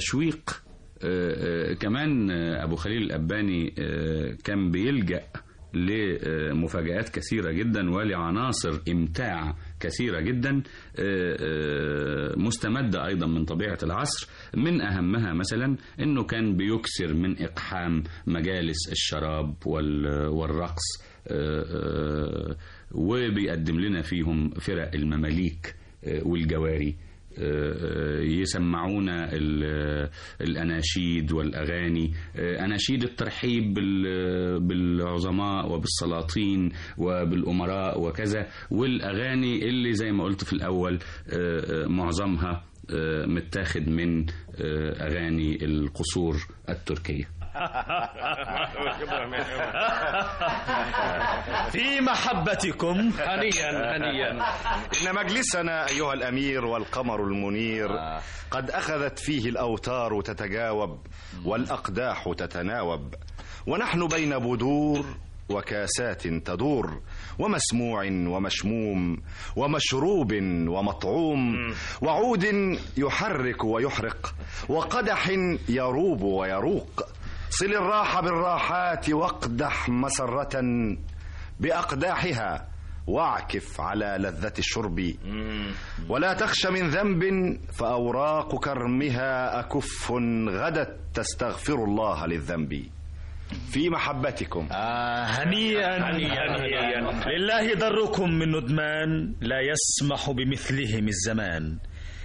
التشويق آه، آه، كمان آه، أبو خليل الأباني آه، كان بيلجأ لمفاجآت كثيرة جدا ولعناصر إمتاع كثيرة جدا آه، آه، مستمدة أيضا من طبيعة العصر من أهمها مثلا أنه كان بيكسر من إقحام مجالس الشراب وال- والرقص آه، آه، وبيقدم لنا فيهم فرق المماليك آه، والجواري آه، يسمعونا ال- الأناشيد والأغاني آه، أناشيد الترحيب بال- بالعظماء وبالسلاطين وبالأمراء وكذا والأغاني اللي زي ما قلت في الأول آه، آه، معظمها آه، متاخد من آه، أغاني القصور التركية في محبتكم هنيئا هنيئا إن مجلسنا أيها الأمير والقمر المنير قد أخذت فيه الأوتار تتجاوب والأقداح تتناوب ونحن بين بدور وكاسات تدور ومسموع ومشموم ومشروب ومطعوم وعود يحرك ويحرق وقدح يروب ويروق صل الراحة بالراحات واقدح مسرة بأقداحها واعكف على لذة الشرب ولا تخش من ذنب فأوراق كرمها أكف غدت تستغفر الله للذنب في محبتكم آه هنيئا هنيئا لله دركم من ندمان لا يسمح بمثلهم الزمان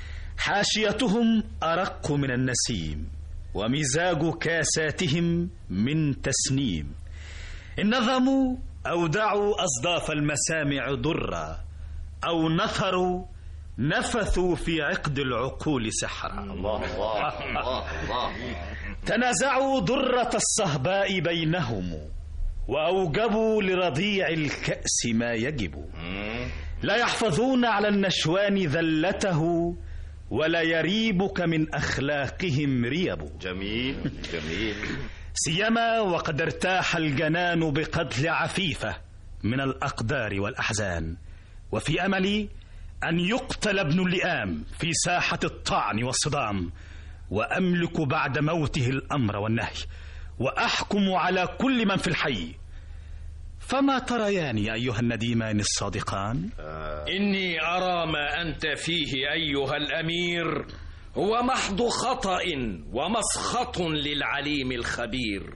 حاشيتهم أرق من النسيم ومزاج كاساتهم من تسنيم إن نظموا أودعوا أصداف المسامع ضرا أو نثروا نفثوا في عقد العقول سحرا الله الله الله الله تنازعوا درة الصهباء بينهم وأوجبوا لرضيع الكأس ما يجب لا يحفظون على النشوان ذلته ولا يريبك من أخلاقهم ريب جميل جميل سيما وقد ارتاح الجنان بقتل عفيفة من الأقدار والأحزان وفي أملي أن يقتل ابن اللئام في ساحة الطعن والصدام وأملك بعد موته الأمر والنهي وأحكم على كل من في الحي فما تريان يا أيها النديمان الصادقان إني أرى ما أنت فيه أيها الأمير هو محض خطأ ومسخط للعليم الخبير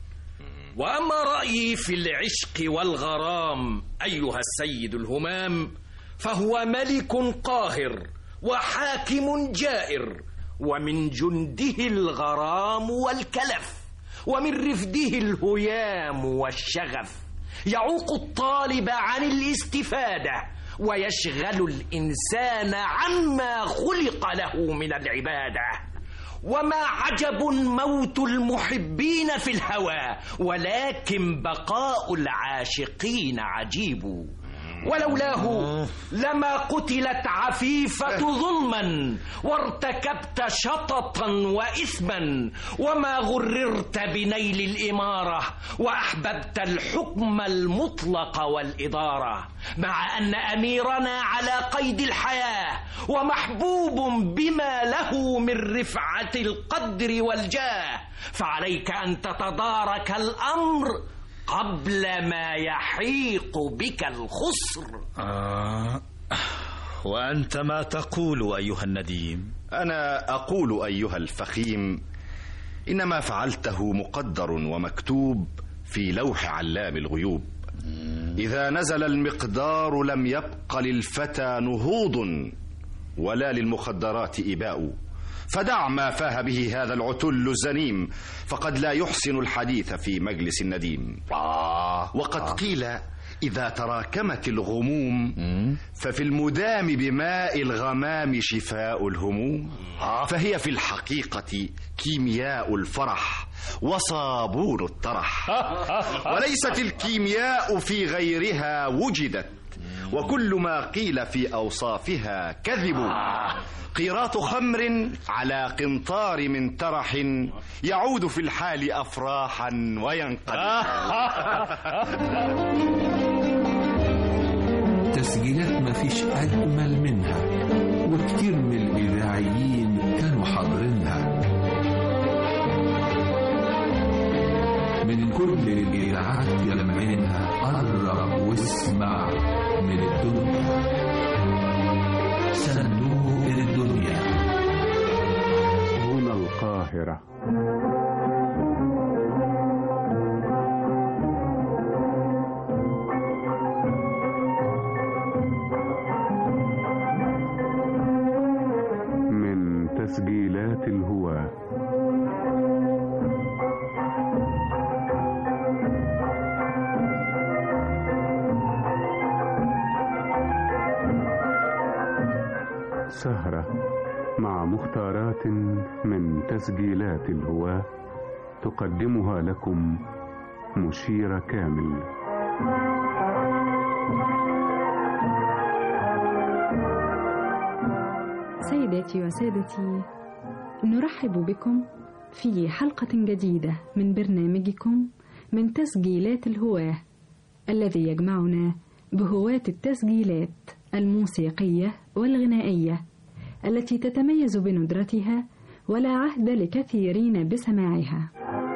وأما رأيي في العشق والغرام أيها السيد الهمام فهو ملك قاهر وحاكم جائر ومن جنده الغرام والكلف ومن رفده الهيام والشغف يعوق الطالب عن الاستفادة ويشغل الإنسان عما خلق له من العبادة وما عجب موت المحبين في الهوى ولكن بقاء العاشقين عجيب ولولاه لما قتلت عفيفة ظلما وارتكبت شططا وإثما وما غررت بنيل الإمارة وأحببت الحكم المطلق والإدارة مع أن أميرنا على قيد الحياة ومحبوب بما له من رفعة القدر والجاه فعليك أن تتدارك الأمر قبل ما يحيق بك الخسر آه وأنت ما تقول أيها النديم أنا أقول أيها الفخيم إن ما فعلته مقدر ومكتوب في لوح علام الغيوب إذا نزل المقدار لم يبق للفتى نهوض ولا للمخدرات إباء فدع ما فاه به هذا العتل الزنيم فقد لا يحسن الحديث في مجلس النديم وقد قيل إذا تراكمت الغموم ففي المدام بماء الغمام شفاء الهموم فهي في الحقيقة كيمياء الفرح وصابون الطرح وليست الكيمياء في غيرها وجدت وكل ما قيل في أوصافها كذب قيراط خمر على قنطار من ترح يعود في الحال أفراحا وينقلب تسجيلات ما فيش أجمل منها وكتير من الإذاعيين كانوا حاضرينها من كل الإذاعيين إذاعات جمعينها قرب واسمع من الدنيا صندوق الدنيا هنا القاهرة من تسجيلات الهواة سهرة مع مختارات من تسجيلات الهواة تقدمها لكم مشيرة كامل سيداتي وسادتي نرحب بكم في حلقة جديدة من برنامجكم من تسجيلات الهواة الذي يجمعنا بهواة التسجيلات الموسيقية والغنائية التي تتميز بندرتها ولا عهد لكثيرين بسماعها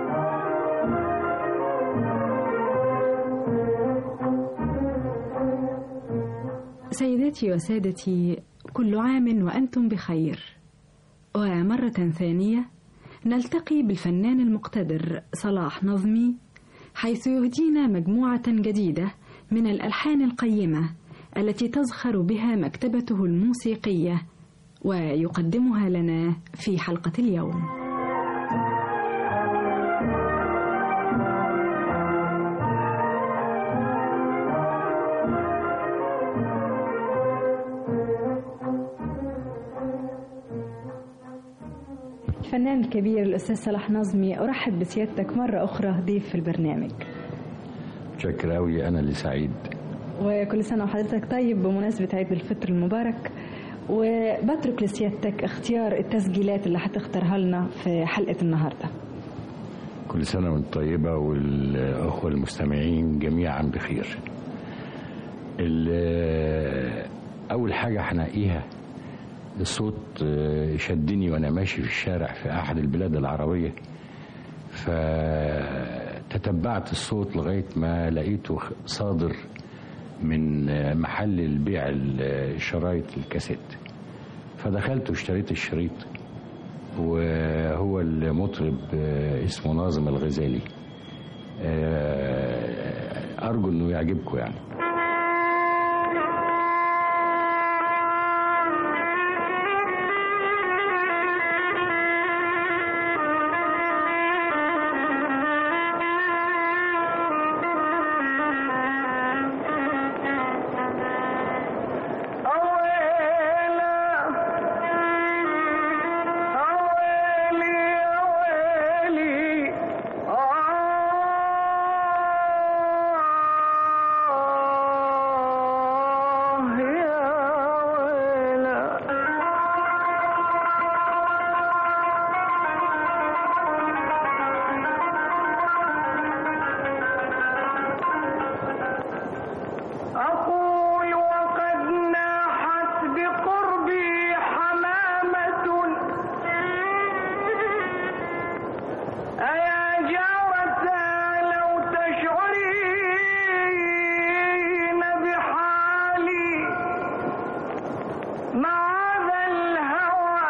سيداتي وسادتي كل عام وأنتم بخير ومرة ثانية نلتقي بالفنان المقتدر صلاح نظمي حيث يهدينا مجموعة جديدة من الألحان القيمة التي تزخر بها مكتبته الموسيقية ويقدمها لنا في حلقة اليوم الفنان الكبير الأستاذ صلاح نظمي أرحب بسيادتك مرة أخرى ضيف في البرنامج شكرا أوي أنا اللي سعيد وكل سنة وحضرتك طيب بمناسبة عيد الفطر المبارك وبترك لسيادتك اختيار التسجيلات اللي هتختارها لنا في حلقة النهاردة كل سنة وانت طيبة والأخوة المستمعين جميعا بخير ال- أول حاجة هنقيها الصوت شدني وأنا ماشي في الشارع في أحد البلاد العربية فتتبعت الصوت لغاية ما لقيته صادر من محل البيع الشرايط الكاسيت فدخلت واشتريت الشريط وهو المطرب اسمه ناظم الغزالي أرجو أنه يعجبكم يعني أقول وقد ناحت بقربي حمامة أيا جارتا لو تشعرين بحالي معاذ الهوى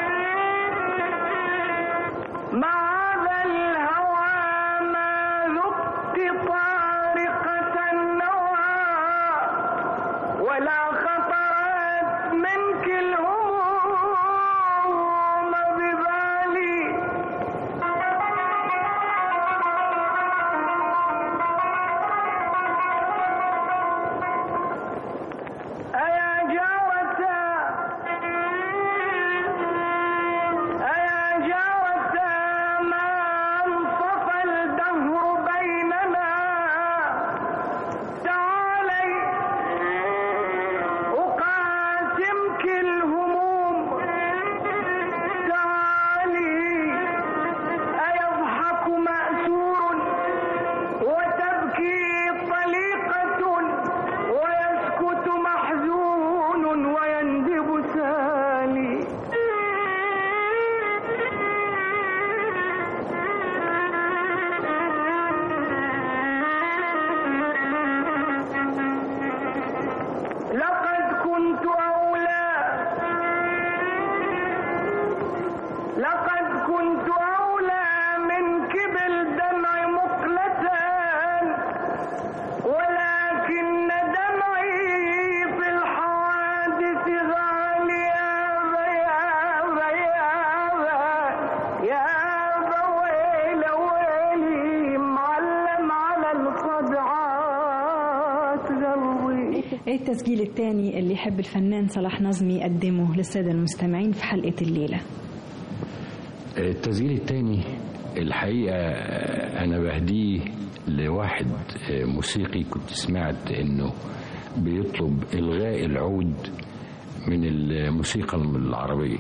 معاذ الهوى ما ذقت طارقة النوى ولا خطرت منك الهموم ببالي أيا جارتا أيا جارتا ايه التسجيل الثاني اللي يحب الفنان صلاح نظمي يقدمه للسادة المستمعين في حلقة الليلة التسجيل الثاني الحقيقة أنا بهديه لواحد موسيقي كنت سمعت إنه بيطلب إلغاء العود من الموسيقى العربية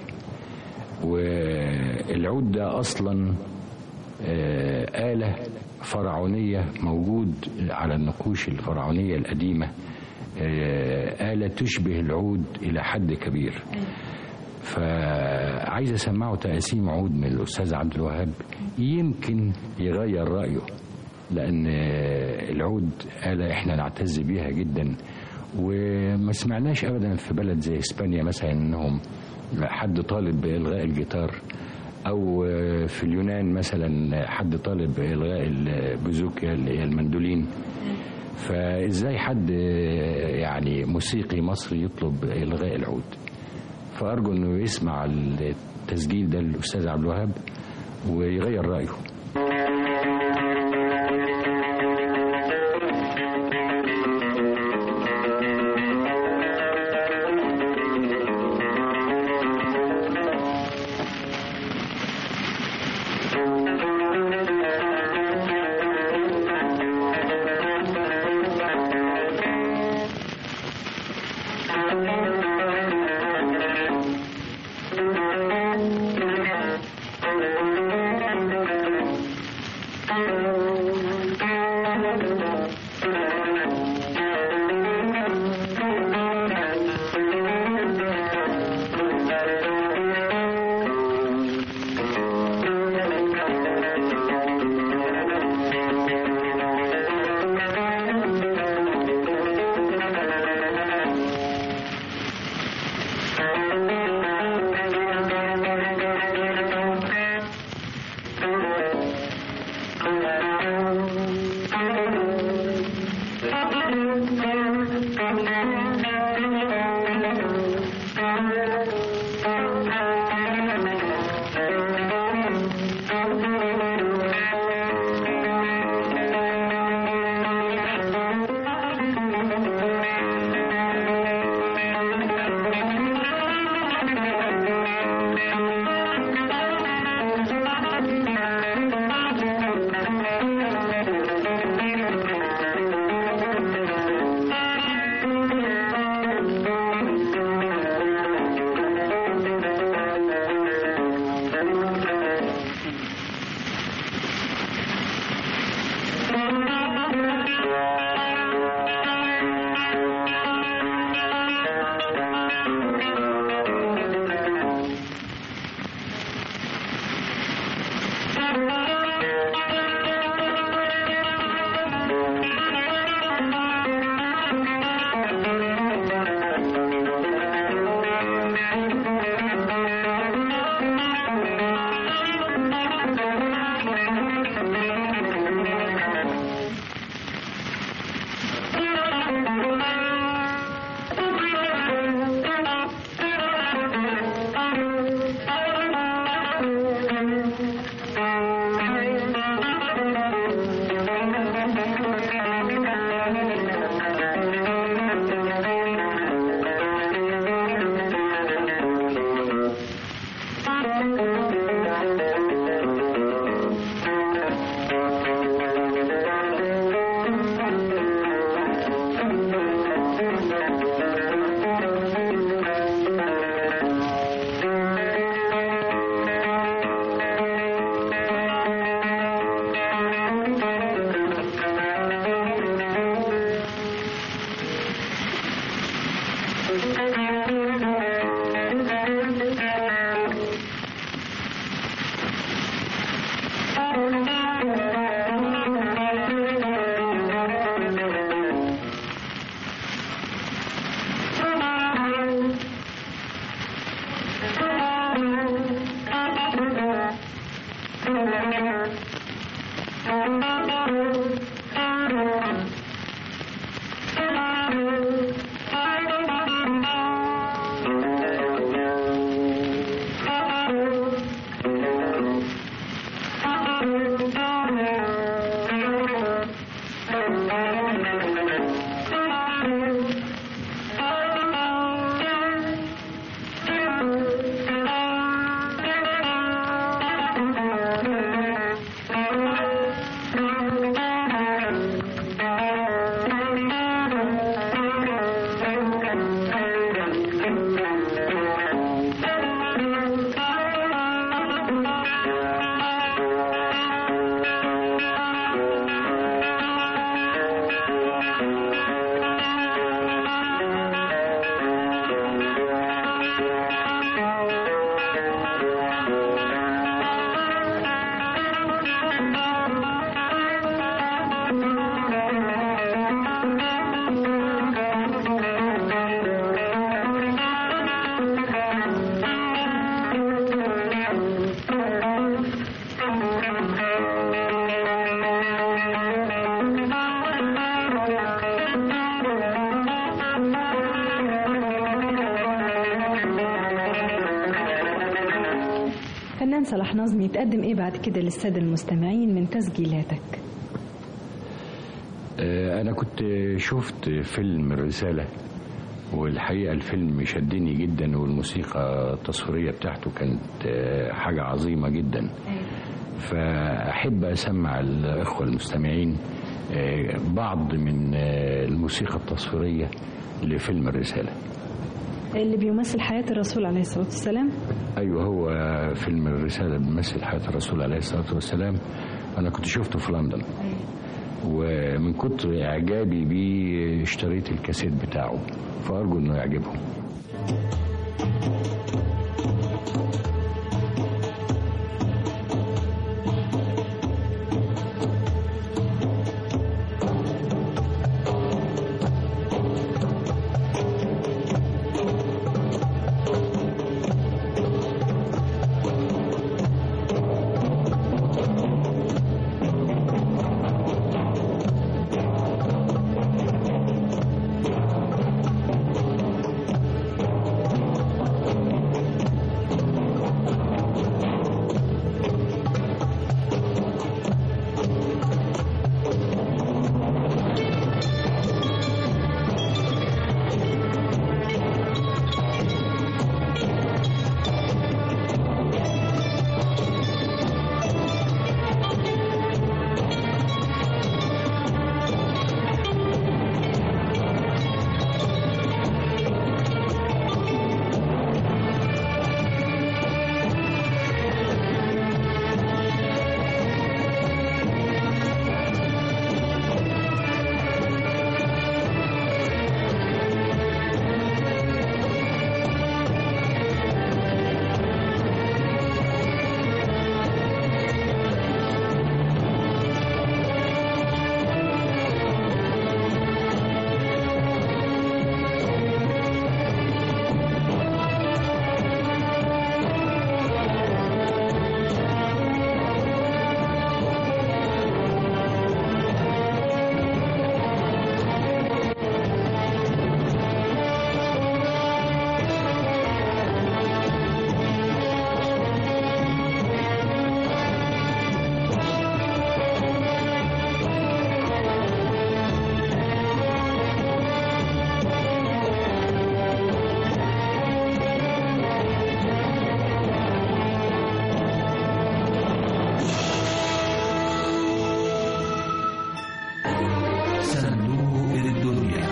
والعود ده أصلا آه، آلة فرعونية موجود على النقوش الفرعونية القديمة آه، آلة تشبه العود إلى حد كبير فعايز أسمعه تقاسيم عود من الأستاذ عبد الوهاب يمكن يغير رأيه لأن العود آلة إحنا نعتز بيها جدا وما سمعناش أبدا في بلد زي إسبانيا مثلا إنهم حد طالب بإلغاء الجيتار أو في اليونان مثلا حد طالب بإلغاء البوزوكيا اللي هي المندولين فإزاي حد يعني موسيقي مصري يطلب إلغاء العود فأرجو إنه يسمع التسجيل ده للأستاذ عبد الوهاب ويغير رأيه فنان صلاح نظمي تقدم ايه بعد كده للساده المستمعين من تسجيلاتك آه، أنا كنت شفت فيلم الرسالة والحقيقة الفيلم شدني جدا والموسيقى التصويرية بتاعته كانت آه، حاجة عظيمة جدا فأحب أسمع الإخوة المستمعين آه، بعض من آه، الموسيقى التصويرية لفيلم الرسالة اللي بيمثل حياه الرسول عليه الصلاه والسلام أيوه هو فيلم الرسالة بيمثل حياة الرسول عليه الصلاة والسلام أنا كنت شفته في لندن ومن كتر إعجابي بيه اشتريت الكاسيت بتاعه فأرجو إنه يعجبهم صندوق الدنيا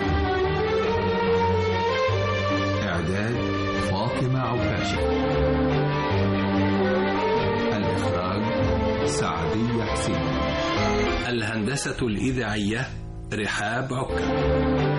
إعداد فاطمة عكاشة الإخراج سعدية حسين الهندسة الإذاعية رحاب عكا